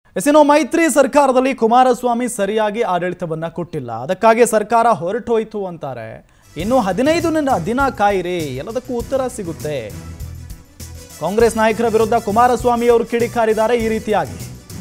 ಎಸಿನೋ ಮೈತ್ರಿ ಸರ್ಕಾರದಲ್ಲಿ ಕುಮಾರಸ್ವಾಮಿ ಸರಿಯಾಗಿ ಆಡಳಿತವನ್ನ ಕೊಟ್ಟಿಲ್ಲ ಅದಕ್ಕಾಗಿ ಸರ್ಕಾರ ಹೊರಟೋಯ್ತು ಅಂತಾರೆ ಇನ್ನು ಹದಿನೈದು ದಿನ ದಿನ ಕಾಯಿರಿ ಎಲ್ಲದಕ್ಕೂ ಉತ್ತರ ಸಿಗುತ್ತೆ ಕಾಂಗ್ರೆಸ್ ನಾಯಕರ ವಿರುದ್ಧ ಕುಮಾರಸ್ವಾಮಿ ಅವರು ಕಿಡಿಕಾರಿದ್ದಾರೆ ಈ ರೀತಿಯಾಗಿ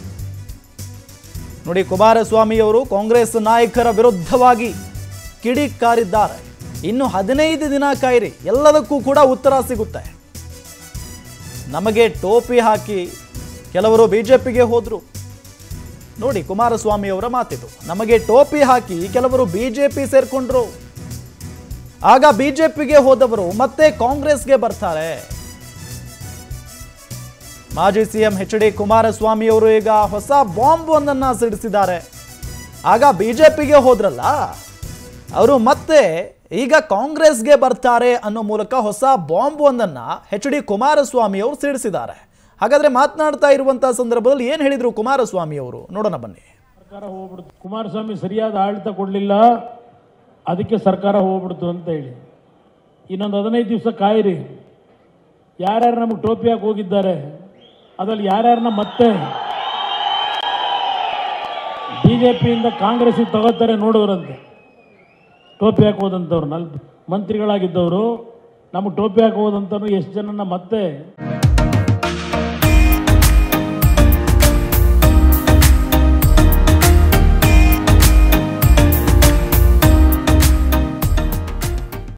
ನೋಡಿ ಕುಮಾರಸ್ವಾಮಿ ಅವರು ಕಾಂಗ್ರೆಸ್ ನಾಯಕರ ವಿರುದ್ಧವಾಗಿ ಕಿಡಿಕಾರಿದ್ದಾರೆ ಇನ್ನು ಹದಿನೈದು ದಿನ ಕಾಯಿರಿ ಎಲ್ಲದಕ್ಕೂ ಕೂಡ ಉತ್ತರ ಸಿಗುತ್ತೆ ನಮಗೆ ಟೋಪಿ ಹಾಕಿ ಕೆಲವರು ಬಿಜೆಪಿಗೆ ಹೋದ್ರು ನೋಡಿ ಕುಮಾರಸ್ವಾಮಿ ಅವರ ಮಾತಿದು ನಮಗೆ ಟೋಪಿ ಹಾಕಿ ಕೆಲವರು ಬಿಜೆಪಿ ಸೇರ್ಕೊಂಡ್ರು ಆಗ ಬಿಜೆಪಿಗೆ ಹೋದವರು ಮತ್ತೆ ಕಾಂಗ್ರೆಸ್ಗೆ ಬರ್ತಾರೆ ಮಾಜಿ ಸಿಎಂ ಎಚ್ ಡಿ ಕುಮಾರಸ್ವಾಮಿ ಅವರು ಈಗ ಹೊಸ ಬಾಂಬ್ ಒಂದನ್ನ ಸಿಡಿಸಿದ್ದಾರೆ ಆಗ ಬಿಜೆಪಿಗೆ ಹೋದ್ರಲ್ಲ ಅವರು ಮತ್ತೆ ಈಗ ಕಾಂಗ್ರೆಸ್ಗೆ ಬರ್ತಾರೆ ಅನ್ನೋ ಮೂಲಕ ಹೊಸ ಬಾಂಬ್ ಒಂದನ್ನ ಎಚ್ ಡಿ ಕುಮಾರಸ್ವಾಮಿ ಅವರು ಸಿಡಿಸಿದ್ದಾರೆ ಹಾಗಾದ್ರೆ ಮಾತನಾಡ್ತಾ ಇರುವಂತಹ ಸಂದರ್ಭದಲ್ಲಿ ಏನ್ ಹೇಳಿದ್ರು ಕುಮಾರಸ್ವಾಮಿ ಅವರು ನೋಡೋಣ ಬನ್ನಿ ಸರ್ಕಾರ ಹೋಗ್ಬಿಡ್ತು ಕುಮಾರಸ್ವಾಮಿ ಸರಿಯಾದ ಆಡಳಿತ ಕೊಡಲಿಲ್ಲ ಅದಕ್ಕೆ ಸರ್ಕಾರ ಹೋಗ್ಬಿಡ್ತು ಅಂತ ಹೇಳಿ ಇನ್ನೊಂದು ಹದಿನೈದು ದಿವಸ ಕಾಯಿರಿ ಯಾರ್ಯಾರು ನಮಗೆ ಟೋಪಿ ಹಾಕಿ ಹೋಗಿದ್ದಾರೆ ಅದರಲ್ಲಿ ಯಾರ್ಯಾರನ್ನ ಮತ್ತೆ ಬಿ ಜೆ ಪಿಯಿಂದ ಕಾಂಗ್ರೆಸ್ಸಿಗೆ ತಗೋತಾರೆ ನೋಡೋರಂತೆ ಟೋಪಿ ಹಾಕೋದಂಥವ್ರು ನಲ್ ಮಂತ್ರಿಗಳಾಗಿದ್ದವರು ನಮಗೆ ಟೋಪಿ ಹಾಕೋದಂತವ್ರು ಎಷ್ಟು ಜನನ ಮತ್ತೆ